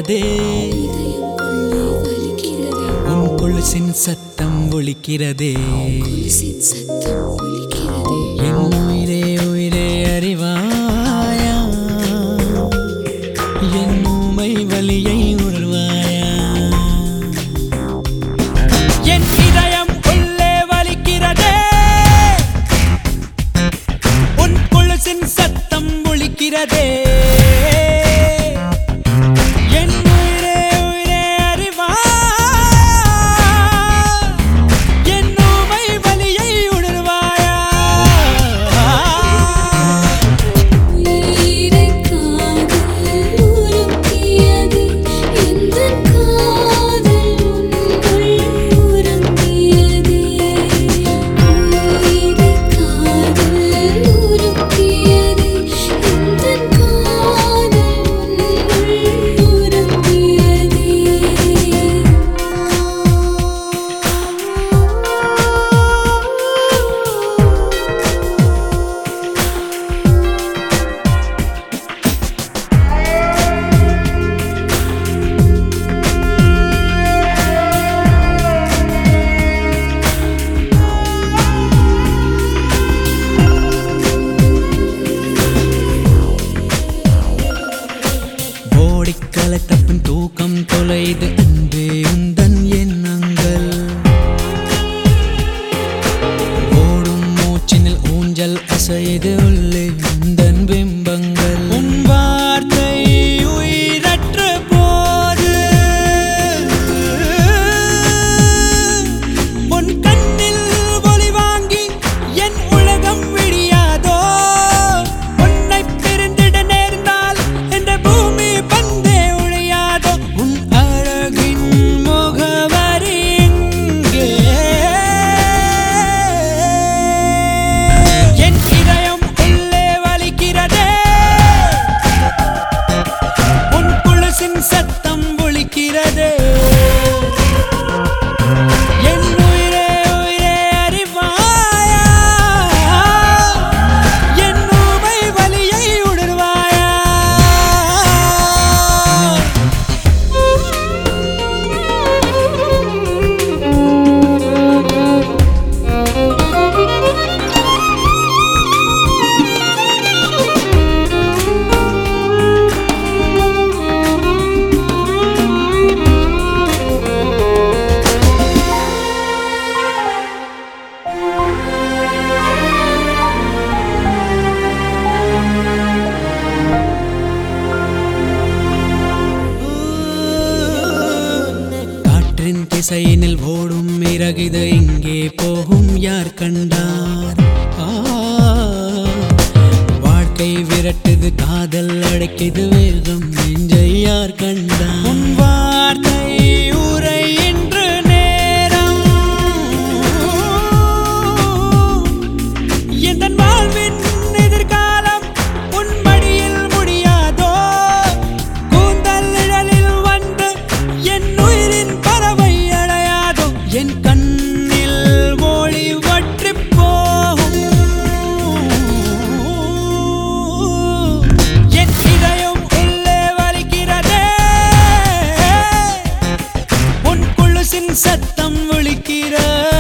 ஒலிக்கிறதே இதயக்குள்ளே வலிக்கிறதே உன் கொலுசின் சத்தம் ஒலிக்கிறதே கொலுசின் சத்தம் ஒலிக்கிறதே என் உயிரே உயிரே அறிவாயா என் ஊமை வலியை உணர்வாயா என் இதயம் உள்ளே வலிக்கிறதே உன் கொலுசின் சத்தம் ஒலிக்கிறதே என் உயிரே உயிரே அறிவாயா என் ஊமை வலியை உணர்வாயா உயிரை காதல் உருக்கியது எந்தன் காதல் உன்னுள் உறங்கியதே உயிரை காதல் உருக்கியது எந்தன் காதல் உன்னுள் உறங்கியதே ஓடிக்கலை தப்பின் தூக்கம் தொலைது அன்பே உந்தன் எண்ணங்கள் ஓடும் மூச்சினில் ஊஞ்சல் அசைது உள்ளே உந்தன் பிம்பங்கள் உன் வார்த்தை உயிரற்ற போது உன் கண்ணில் ஒளி வாங்கி என் உலகம் விடியாதோ உன்னை பிரிந்திட நேர்ந்தால் இந்த பூமி பந்தே ஒழியாதோ உன் அழகின் முகவரி எங்கே என் இதயம் உள்ளே வலிக்கிறதே உன் குலசின் சத்தம் ஒலிக்கிறதே என் உயிரே உயிரே அறிவாயா என் ஊமை வலியை உணர்வாயா காற்றின் திசையினில் ஓடும் இறகுது எங்கே போகும் யார் கண்டார் ஆ, வாழ்க்கை விரட்டுது காதல் அடைக்குது வேகம் நெஞ்சை யார் கண்டார் உன் வார்த்தை உரை என்று நேரம் எந்தன் வாழ்வின் எதிர்காலம் உன் மடியில் முடியாதோ கூந்தல் நிழலில் வந்து என் உயிரின் பறவை அடையாதோ என் கண்ணில் ஒளி வற்றி போகும் என் இதயம் உள்ளே வலிக்கிறதே உன் குலுசின் சத்தம் ஒலிக்கிறது